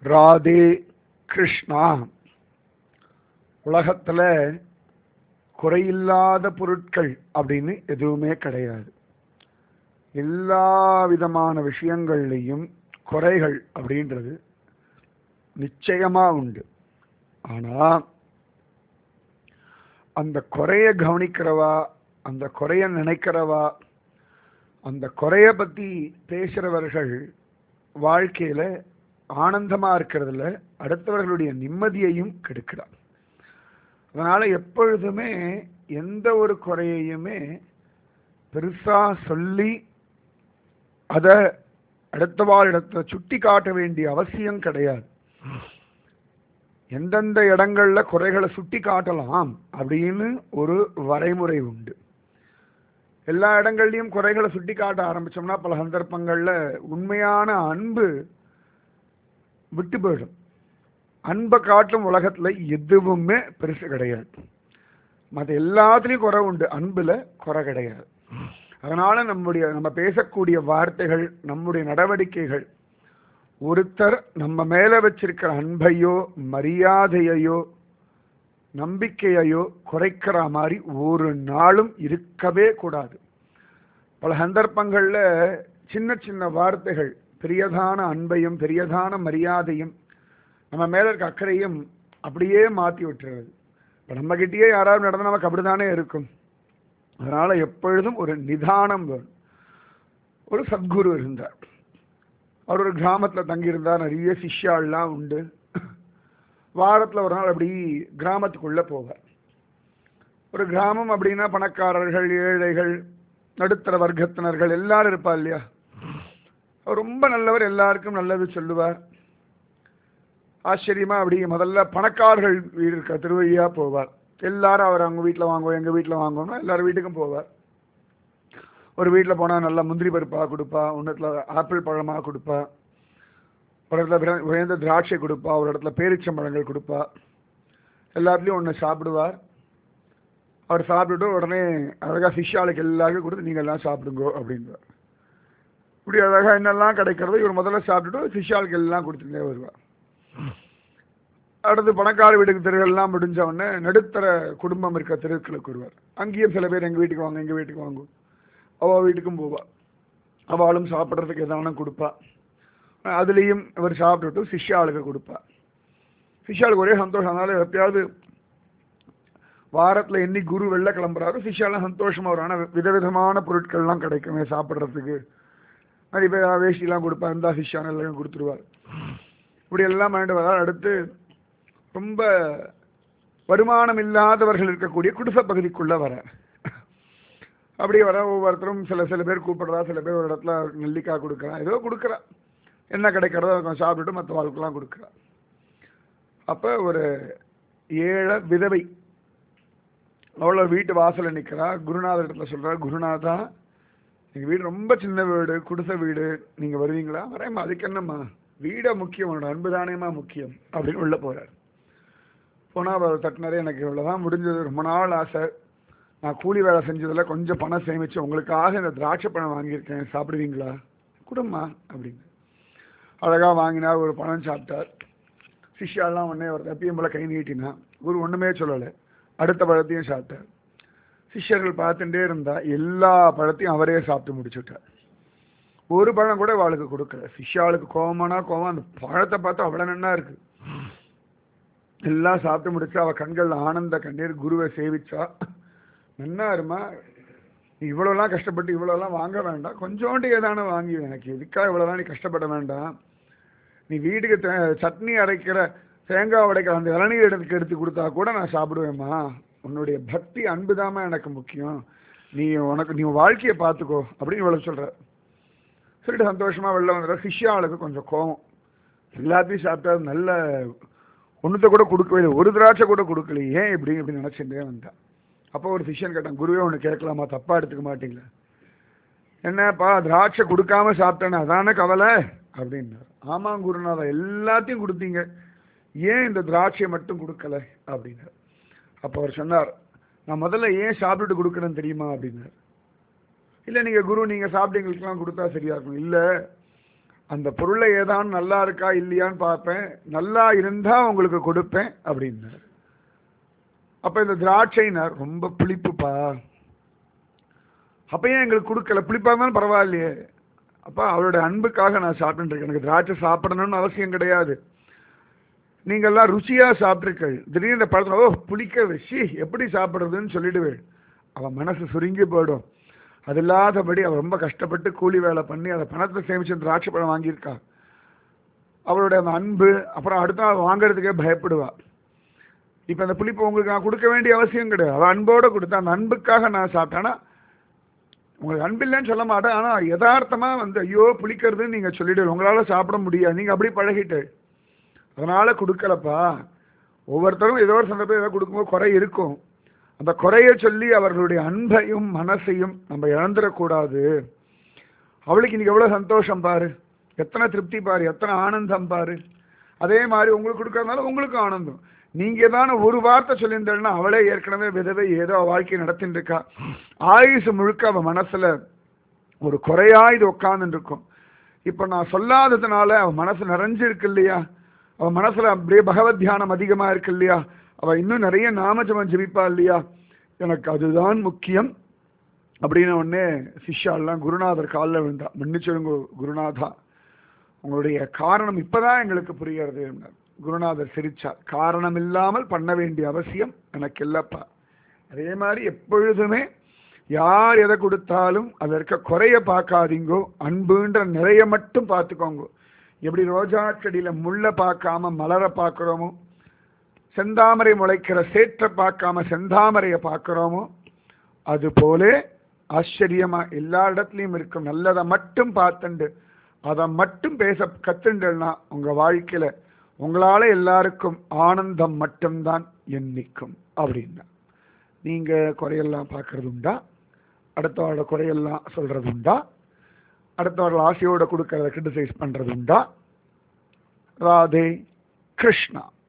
ராதே கிருஷ்ணா உலகத்தில் குறையில்லாத பொருட்கள் அப்படின்னு எதுவுமே கிடையாது எல்லா விதமான விஷயங்கள்லையும் குறைகள் அப்படின்றது நிச்சயமா உண்டு ஆனா அந்த குறைய கவனிக்கிறவா அந்த குறைய நினைக்கிறவா அந்த குறைய பத்தி பேசுறவர்கள் வாழ்க்கையில ஆனந்தமா இருக்கிறதுல அடுத்தவர்களுடைய நிம்மதியையும் கெடுக்கிறார் அதனால எப்பொழுதுமே எந்த ஒரு குறையையுமே பெருசா சொல்லி அதை அடுத்தவாளிடத்துல சுட்டி காட்ட வேண்டிய அவசியம் கிடையாது எந்தெந்த இடங்கள்ல குறைகளை சுட்டி காட்டலாம் அப்படின்னு ஒரு வரைமுறை உண்டு எல்லா இடங்கள்லையும் குறைகளை சுட்டி காட்ட ஆரம்பிச்சோம்னா பல சந்தர்ப்பங்கள்ல உண்மையான அன்பு விட்டு போயிடும் அன்பை காட்டும் உலகத்துல எதுவுமே பெருசு கிடையாது மற்ற எல்லாத்துலேயும் குறை உண்டு அன்புல குறை கிடையாது அதனால நம்முடைய நம்ம பேசக்கூடிய வார்த்தைகள் நம்முடைய நடவடிக்கைகள் ஒருத்தர் நம்ம மேல வச்சிருக்கிற அன்பையோ மரியாதையையோ நம்பிக்கையையோ குறைக்கிற மாதிரி ஒரு நாளும் இருக்கவே கூடாது பல சந்தர்ப்பங்கள்ல சின்ன சின்ன வார்த்தைகள் பெரியதான அன்பையும் பெரியதான மரியாதையும் நம்ம மேல இருக்க அக்கறையும் அப்படியே மாத்தி விட்டுறது இப்ப நம்ம கிட்டேயே யாராவது நடந்தா நமக்கு அப்படிதானே இருக்கும் அதனால எப்பொழுதும் ஒரு நிதானம் வேணும் ஒரு சத்குரு இருந்தார் அவர் ஒரு கிராமத்துல தங்கியிருந்தார் நிறைய சிஷ்யாள்லாம் உண்டு வாரத்துல ஒரு நாள் அப்படி கிராமத்துக்குள்ள போவார் ஒரு கிராமம் அப்படின்னா பணக்காரர்கள் ஏழைகள் நடுத்தர வர்க்கத்தினர்கள் எல்லாரும் இருப்பா இல்லையா அவர் ரொம்ப நல்லவர் எல்லாருக்கும் நல்லது சொல்லுவார் ஆச்சரியமா அப்படி முதல்ல பணக்காரர்கள் வீடு இருக்க திருவழியா போவார் எல்லாரும் அவர் அவங்க வீட்டில் வாங்குவோம் எங்கள் வீட்டில் வாங்குவோம்னா எல்லாரும் வீட்டுக்கும் போவார் ஒரு வீட்டில் போனால் நல்லா முந்திரி பருப்பாக கொடுப்பா ஒன்றத்துல ஆப்பிள் பழமாக கொடுப்பா ஒரு இடத்துல விர- உயர்ந்த திராட்சை கொடுப்பா ஒரு இடத்துல பேரிச்சம்பழங்கள் கொடுப்பா எல்லாத்துலேயும் ஒன்று சாப்பிடுவார் அவர் சாப்பிட்டுட்டு உடனே அழகாக ஃபிஷ் ஆளுக்கு எல்லாருக்கும் கொடுத்து நீங்கள் எல்லாம் சாப்பிடுங்கோ அப்படின்வார் இப்படி அழகாக என்னெல்லாம் கிடைக்கிறதோ இவர் முதல்ல சாப்பிட்டுட்டு ஃபிஷ் ஆளுக்கு எல்லாம் கொடுத்துட்டே வருவார் அடுத்து பணக்கார வீட்டுக்கு தெருவெல்லாம் முடிஞ்ச உடனே நடுத்தர குடும்பம் இருக்க தெருக்களுக்கு வருவார் அங்கேயும் சில பேர் எங்கள் வீட்டுக்கு வாங்க எங்கள் வீட்டுக்கு வாங்க அவள் வீட்டுக்கும் போவா அவளும் சாப்பிட்றதுக்கு எதான கொடுப்பா அதுலேயும் இவர் சாப்பிட்டுட்டு சிஷ்யாளுக்கு கொடுப்பா சிஷ்யாளுக்கு ஒரே சந்தோஷம் அதனால எப்பயாவது வாரத்தில் என்னைக்கு குரு வெளில கிளம்புறாரோ சிஷ்யாலாம் சந்தோஷமா வரும் ஆனால் விதவிதமான பொருட்கள்லாம் கிடைக்குமே சாப்பிட்றதுக்கு நிறைய பேர் வேஷ்டிலாம் கொடுப்பா இந்த சிஷ்யான் எல்லாம் கொடுத்துருவார் இப்படி எல்லாம் வாங்கிட்டு வரார் அடுத்து ரொம்ப வருமானம் இல்லாதவர்கள் இருக்கக்கூடிய குடிசை பகுதிக்குள்ள வர அப்படியே வர ஒவ்வொருத்தரும் சில சில பேர் கூப்பிடுறா சில பேர் ஒரு இடத்துல நெல்லிக்காய் கொடுக்குறா ஏதோ கொடுக்குறா என்ன கிடைக்கிறதோ அதை கொஞ்சம் சாப்பிட்டுட்டு மற்ற வாழ்க்கெல்லாம் கொடுக்குறா அப்போ ஒரு ஏழை விதவை அவ்வளோ வீட்டு வாசல்ல நிற்கிறா குருநாதர் இடத்துல சொல்றா குருநாதா எங்கள் வீடு ரொம்ப சின்ன வீடு குடிசை வீடு நீங்கள் வருவீங்களா வரேம்மா அதுக்கு என்னம்மா வீடை முக்கியம் உன்னோட அன்பு தானேம்மா முக்கியம் அப்படின்னு உள்ள போறார் போனால் அவர் தட்டினாரே எனக்கு இவ்வளோதான் முடிஞ்சது ரொம்ப நாள் ஆசை நான் கூலி வேலை செஞ்சதில் கொஞ்சம் பணம் சேமிச்சு உங்களுக்காக இந்த திராட்சை பழம் வாங்கியிருக்கேன் சாப்பிடுவீங்களா கொடும்மா அப்படின்னு அழகாக வாங்கினார் ஒரு பழம் சாப்பிட்டார் சிஷ்யாலாம் உடனே ஒரு தப்பியும் போல கை நீட்டினா குரு ஒன்றுமே சொல்லலை அடுத்த பழத்தையும் சாப்பிட்டார் சிஷ்யர்கள் பார்த்துட்டே இருந்தா எல்லா பழத்தையும் அவரே சாப்பிட்டு முடிச்சுட்டார் ஒரு பழம் கூட அவளுக்கு கொடுக்கல சிஷ்யாளுக்கு கோவமானா கோவம் அந்த பழத்தை பார்த்தா அவ்வளோ நன்னா இருக்கு எல்லாம் சாப்பிட்டு முடிச்சா அவ கண்கள் ஆனந்த கண்ணீர் குருவை சேவிச்சா நன்னா இருமா நீ இவ்வளோலாம் கஷ்டப்பட்டு இவ்வளோலாம் வாங்க வேண்டாம் கொஞ்சோண்டு ஏதான வாங்கி எனக்கு எதுக்காக இவ்வளோலாம் நீ கஷ்டப்பட வேண்டாம் நீ வீட்டுக்கு தே- சட்னி அரைக்கிற தேங்காய் உடைக்கிற அந்த இளநீர் எடுத்து எடுத்து கொடுத்தா கூட நான் சாப்பிடுவேம்மா உன்னுடைய பக்தி அன்பு எனக்கு முக்கியம் நீ உனக்கு நீ உன் வாழ்க்கையை பார்த்துக்கோ அப்படின்னு இவ்வளோ சொல்ற சொல்லிட்டு சந்தோஷமா வெளில வந்துடுற சிஷ்யாளுக்கு கொஞ்சம் கோவம் எல்லாத்தையும் சாப்பிட்டா நல்ல ஒன்றுத்த கூட கொடுக்கவே இல்லை ஒரு திராட்சை கூட கொடுக்கல ஏன் இப்படி இப்படி நினச்சிட்டே வந்தேன் அப்போ ஒரு சிஷ்யன் கேட்டான் குருவே ஒன்று கேட்கலாமா தப்பா எடுத்துக்க மாட்டீங்களா என்னப்பா திராட்சை கொடுக்காம சாப்பிட்டேன்னு அதானே கவலை அப்படின்னாரு ஆமாம் குருநாதா எல்லாத்தையும் கொடுத்தீங்க ஏன் இந்த திராட்சையை மட்டும் கொடுக்கல அப்படின்னாரு அப்போ அவர் சொன்னார் நான் முதல்ல ஏன் சாப்பிட்டுட்டு கொடுக்குறேன்னு தெரியுமா அப்படின்னாரு இல்லை நீங்கள் குரு நீங்கள் சாப்பிட்டீங்களுக்கெல்லாம் கொடுத்தா சரியா இருக்கும் இல்லை அந்த பொருளை ஏதான் நல்லா இருக்கா இல்லையான்னு பார்ப்பேன் நல்லா இருந்தா உங்களுக்கு கொடுப்பேன் அப்படின்னாரு அப்ப இந்த திராட்சைனார் ரொம்ப புளிப்புப்பா அப்ப ஏன் எங்களுக்கு கொடுக்கல புளிப்பா இருந்தாலும் பரவாயில்லையே அப்ப அவருடைய அன்புக்காக நான் சாப்பிட்டு இருக்கேன் எனக்கு திராட்சை சாப்பிடணும்னு அவசியம் கிடையாது நீங்கெல்லாம் ருச்சியா சாப்பிட்ருக்கள் திடீர்னு இந்த பழத்துல ஓ புளிக்க வச்சு எப்படி சாப்பிடுறதுன்னு சொல்லிடுவேன் அவன் மனசு சுருங்கி போயிடும் அது இல்லாதபடி அவள் ரொம்ப கஷ்டப்பட்டு கூலி வேலை பண்ணி அதை பணத்தை சேமிச்சு அந்த திராட்சை பழம் வாங்கியிருக்கா அவளுடைய அந்த அன்பு அப்புறம் அடுத்த நாள் வாங்குறதுக்கே பயப்படுவா இப்போ அந்த புளிப்பை உங்களுக்கு நான் கொடுக்க வேண்டிய அவசியம் கிடையாது அவள் அன்போடு கொடுத்தா அந்த அன்புக்காக நான் சாப்பிட்டேன்னா உங்களுக்கு அன்பில்லைன்னு சொல்ல மாட்டேன் ஆனால் யதார்த்தமாக வந்து ஐயோ புளிக்கிறதுன்னு நீங்கள் சொல்லிடுவீங்க உங்களால் சாப்பிட முடியாது நீங்கள் அப்படி பழகிட்டு அதனால் கொடுக்கலப்பா ஒவ்வொருத்தரும் ஏதோ ஒரு சந்தர்ப்பம் ஏதோ கொடுக்கும்போது குறை இருக்கும் அந்த குறையை சொல்லி அவர்களுடைய அன்பையும் மனசையும் நம்ம இழந்துடக்கூடாது அவளுக்கு இன்னைக்கு எவ்வளோ சந்தோஷம் பாரு எத்தனை திருப்தி பாரு எத்தனை ஆனந்தம் பாரு அதே மாதிரி உங்களுக்கு கொடுக்கறதுனால உங்களுக்கும் ஆனந்தம் நீங்க தானே ஒரு வார்த்தை சொல்லியிருந்தேன்னா அவளே ஏற்கனவே விதவை ஏதோ அவ வாழ்க்கையை நடத்திட்டு இருக்கா ஆயுசு முழுக்க அவ மனசுல ஒரு குறையா இது உட்கார்ந்துட்டு இருக்கும் இப்ப நான் சொல்லாததுனால அவ மனசு நிறைஞ்சிருக்கு இல்லையா அவ மனசுல அப்படியே பகவத் தியானம் அதிகமா இருக்கு இல்லையா அவ இன்னும் நிறைய நாமஜபம் ஜெபிப்பா இல்லையா எனக்கு அதுதான் முக்கியம் அப்படின்னு உடனே சிஷ்யாலாம் குருநாதர் காலில் விழுந்தா மன்னிச்சிருங்க குருநாதா உங்களுடைய காரணம் இப்பதான் எங்களுக்கு புரியறது என்றார். குருநாதர் சிரிச்சார் காரணம் இல்லாமல் பண்ண வேண்டிய அவசியம் எனக்கு இல்லப்பா அதே மாதிரி எப்பொழுதுமே யார் எதை கொடுத்தாலும் அதில் இருக்க குறைய பார்க்காதீங்கோ அன்புன்ற நிறைய மட்டும் பார்த்துக்கோங்க எப்படி ரோஜா செடியில முள்ளை பார்க்காம மலரை பார்க்குறோமோ செந்தாமரை முளைக்கிற சேற்றை பார்க்காம செந்தாமரையை பார்க்குறோமோ அது போல ஆச்சரியமா எல்லா இடத்துலையும் இருக்கும் நல்லதை மட்டும் பார்த்துண்டு அதை மட்டும் பேச கத்துண்டேன்னா உங்க வாழ்க்கையில உங்களால எல்லாருக்கும் ஆனந்தம் மட்டும்தான் எண்ணிக்கும் அப்படின்னா நீங்க குறையெல்லாம் பார்க்கறது உண்டா அடுத்தவரோட குறையெல்லாம் சொல்றது உண்டா அடுத்தவர்கள் ஆசையோட கொடுக்கறத கிரிட்டிசைஸ் பண்றது உண்டா ராதே கிருஷ்ணா